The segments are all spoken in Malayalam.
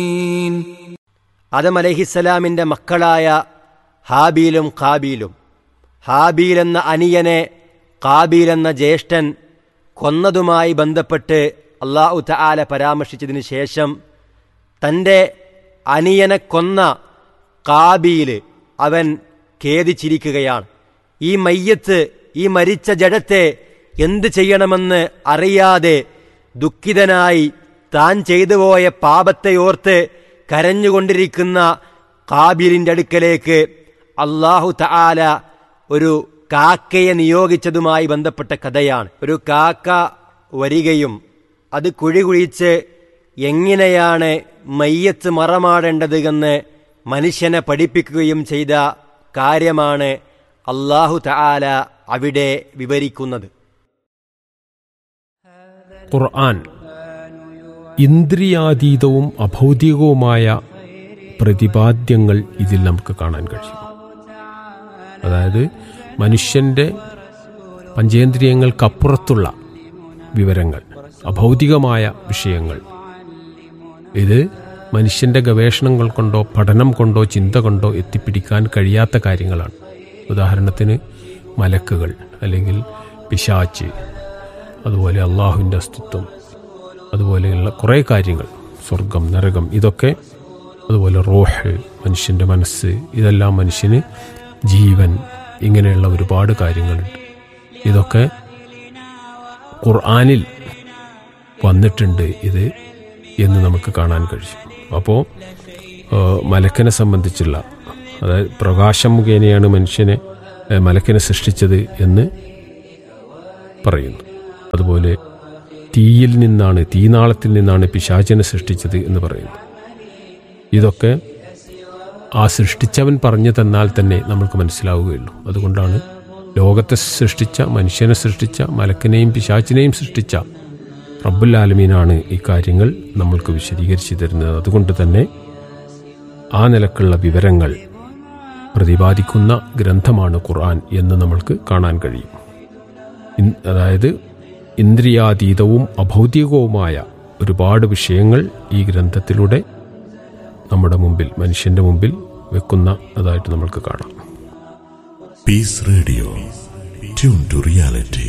ആദം അലഹിസ്സലാമിൻ്റെ മക്കളായ ഹാബീലും കാബീലും ഹാബീൽ എന്ന അനിയനെ കാബീൽ എന്ന ജ്യേഷ്ഠൻ കൊന്നതുമായി ബന്ധപ്പെട്ട് അള്ളാഹു തആല പരാമർശിച്ചതിന് ശേഷം തൻ്റെ അനിയനെ കൊന്ന കാബീൽ അവൻ ഖേദിച്ചിരിക്കുകയാണ് ഈ മയ്യത്ത് ഈ മരിച്ച ജഡത്തെ എന്ത് ചെയ്യണമെന്ന് അറിയാതെ ദുഃഖിതനായി താൻ ചെയ്തു പോയ പാപത്തെ ഓർത്ത് കരഞ്ഞുകൊണ്ടിരിക്കുന്ന കാബീലിൻ്റെ അടുക്കലേക്ക് അള്ളാഹു തആല ഒരു കാക്കയെ നിയോഗിച്ചതുമായി ബന്ധപ്പെട്ട കഥയാണ് ഒരു കാക്ക വരികയും അത് കുഴി കുഴിച്ച് എങ്ങനെയാണ് മയ്യത്ത് മറമാടേണ്ടത് എന്ന് മനുഷ്യനെ പഠിപ്പിക്കുകയും ചെയ്ത കാര്യമാണ് അള്ളാഹു തആല അവിടെ വിവരിക്കുന്നത് ഖുർആൻ ഇന്ദ്രിയാതീതവും അഭൗതികവുമായ പ്രതിപാദ്യങ്ങൾ ഇതിൽ നമുക്ക് കാണാൻ കഴിയും അതായത് മനുഷ്യൻ്റെ പഞ്ചേന്ദ്രിയങ്ങൾക്കപ്പുറത്തുള്ള വിവരങ്ങൾ അഭൗതികമായ വിഷയങ്ങൾ ഇത് മനുഷ്യൻ്റെ ഗവേഷണങ്ങൾ കൊണ്ടോ പഠനം കൊണ്ടോ ചിന്ത കൊണ്ടോ എത്തിപ്പിടിക്കാൻ കഴിയാത്ത കാര്യങ്ങളാണ് ഉദാഹരണത്തിന് മലക്കുകൾ അല്ലെങ്കിൽ പിശാച്ച് അതുപോലെ അള്ളാഹുവിൻ്റെ അസ്തിത്വം അതുപോലെയുള്ള കുറേ കാര്യങ്ങൾ സ്വർഗം നരകം ഇതൊക്കെ അതുപോലെ റോഹ് മനുഷ്യൻ്റെ മനസ്സ് ഇതെല്ലാം മനുഷ്യന് ജീവൻ ഇങ്ങനെയുള്ള ഒരുപാട് കാര്യങ്ങളുണ്ട് ഇതൊക്കെ ഖുർആാനിൽ വന്നിട്ടുണ്ട് ഇത് എന്ന് നമുക്ക് കാണാൻ കഴിയും അപ്പോൾ മലക്കനെ സംബന്ധിച്ചുള്ള അതായത് പ്രകാശം മുഖേനയാണ് മനുഷ്യനെ ഏഹ്, മലക്കനെ സൃഷ്ടിച്ചത് എന്ന് പറയുന്നു അതുപോലെ തീയിൽ നിന്നാണ് തീനാളത്തിൽ നിന്നാണ് പിശാചനെ സൃഷ്ടിച്ചത് എന്ന് പറയുന്നു ഇതൊക്കെ ആ സൃഷ്ടിച്ചവൻ പറഞ്ഞു തന്നാൽ തന്നെ നമുക്ക് മനസ്സിലാവുകയുള്ളൂ അതുകൊണ്ടാണ് ലോകത്തെ സൃഷ്ടിച്ച മനുഷ്യനെ സൃഷ്ടിച്ച മലക്കിനെയും പിശാച്ചിനെയും സൃഷ്ടിച്ച റബ്ബുൽ ആലമീനാണ് ഈ കാര്യങ്ങൾ നമ്മൾക്ക് വിശദീകരിച്ചു തരുന്നത് അതുകൊണ്ട് തന്നെ ആ നിലക്കുള്ള വിവരങ്ങൾ പ്രതിപാദിക്കുന്ന ഗ്രന്ഥമാണ് ഖുർആൻ എന്ന് നമ്മൾക്ക് കാണാൻ കഴിയും ഇൻ- അതായത് ഇന്ദ്രിയാതീതവും അഭൗതികവുമായ ഒരുപാട് വിഷയങ്ങൾ ഈ ഗ്രന്ഥത്തിലൂടെ നമ്മുടെ മുമ്പിൽ മനുഷ്യന്റെ മുമ്പിൽ വെക്കുന്ന അതായിട്ട് നമ്മൾക്ക് കാണാം Peace Radio. Tune to reality.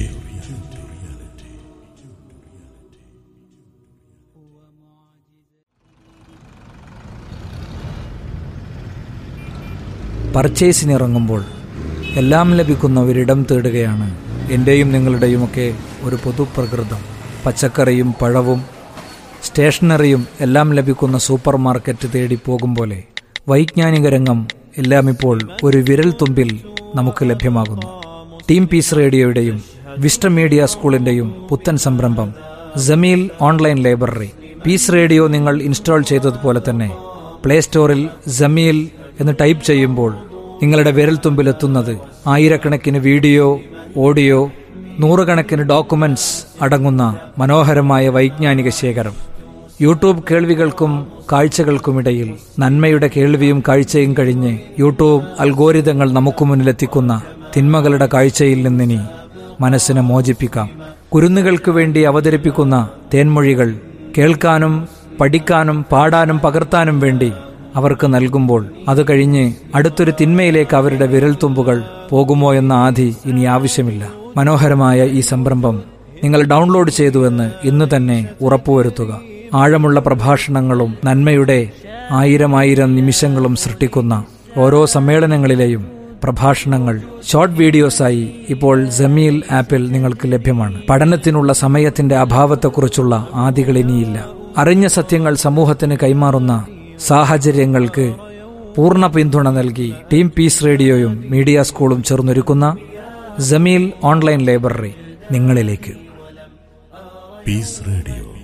പർച്ചേസിനിറങ്ങുമ്പോൾ എല്ലാം ലഭിക്കുന്ന ഒരിടം തേടുകയാണ് എൻ്റെയും നിങ്ങളുടെയുമൊക്കെ ഒരു പൊതുപ്രകൃതം പച്ചക്കറിയും പഴവും സ്റ്റേഷനറിയും എല്ലാം ലഭിക്കുന്ന സൂപ്പർ മാർക്കറ്റ് തേടി പോകും പോലെ വൈജ്ഞാനിക രംഗം എല്ലാം ഇപ്പോൾ ഒരു വിരൽ തുമ്പിൽ നമുക്ക് ലഭ്യമാകുന്നു ടീം പീസ് റേഡിയോയുടെയും വിസ്റ്റം മീഡിയ സ്കൂളിന്റെയും പുത്തൻ സംരംഭം Jameel online library peace radio നിങ്ങൾ ഇൻസ്റ്റാൾ ചെയ്തതുപോലെ തന്നെ പ്ലേ സ്റ്റോറിൽ ജമീൽ എന്ന് ടൈപ്പ് ചെയ്യുമ്പോൾ നിങ്ങളുടെ വിരൽത്തുമ്പിലെത്തുന്നത് ആയിരക്കണക്കിന് വീഡിയോ ഓഡിയോ നൂറുകണക്കിന് ഡോക്യുമെന്റ്സ് അടങ്ങുന്ന മനോഹരമായ വൈജ്ഞാനിക ശേഖരം യൂട്യൂബ് കേൾവികൾക്കും കാഴ്ചകൾക്കുമിടയിൽ നന്മയുടെ കേൾവിയും കാഴ്ചയും കഴിഞ്ഞ് യൂട്യൂബ് അൽഗോരിതങ്ങൾ നമുക്ക് മുന്നിലെത്തിക്കുന്ന തിന്മകളുടെ കാഴ്ചയിൽ നിന്നിനി മനസ്സിനെ മോചിപ്പിക്കാം കുരുന്നുകൾക്ക് വേണ്ടി അവതരിപ്പിക്കുന്ന തേൻമൊഴികൾ കേൾക്കാനും പഠിക്കാനും പാടാനും പകർത്താനും വേണ്ടി അവർക്ക് നൽകുമ്പോൾ അത് കഴിഞ്ഞ് അടുത്തൊരു തിന്മയിലേക്ക് അവരുടെ വിരൽത്തുമ്പുകൾ പോകുമോ എന്ന ആധി ഇനി ആവശ്യമില്ല മനോഹരമായ ഈ സംരംഭം നിങ്ങൾ ഡൗൺലോഡ് ചെയ്തുവെന്ന് ഇന്ന് തന്നെ ഉറപ്പുവരുത്തുക ആഴമുള്ള പ്രഭാഷണങ്ങളും നന്മയുടെ ആയിരം ആയിരം നിമിഷങ്ങളും സൃഷ്ടിക്കുന്ന ഓരോ സമ്മേളനങ്ങളിലെയും പ്രഭാഷണങ്ങൾ ഷോർട്ട് വീഡിയോസായി ഇപ്പോൾ ജമീൽ ആപ്പിൽ നിങ്ങൾക്ക് ലഭ്യമാണ് പഠനത്തിനുള്ള സമയത്തിന്റെ അഭാവത്തെക്കുറിച്ചുള്ള ആദികൾ ഇനിയില്ല അറിഞ്ഞ സത്യങ്ങൾ സമൂഹത്തിന് കൈമാറുന്ന സാഹചര്യങ്ങൾക്ക് പൂർണ്ണ പിന്തുണ നൽകി ടീം പീസ് റേഡിയോയും മീഡിയ സ്കൂളും ചേർന്നൊരുക്കുന്ന ജമീൽ ഓൺലൈൻ ലൈബ്രറി നിങ്ങളിലേക്ക് Peace Radio.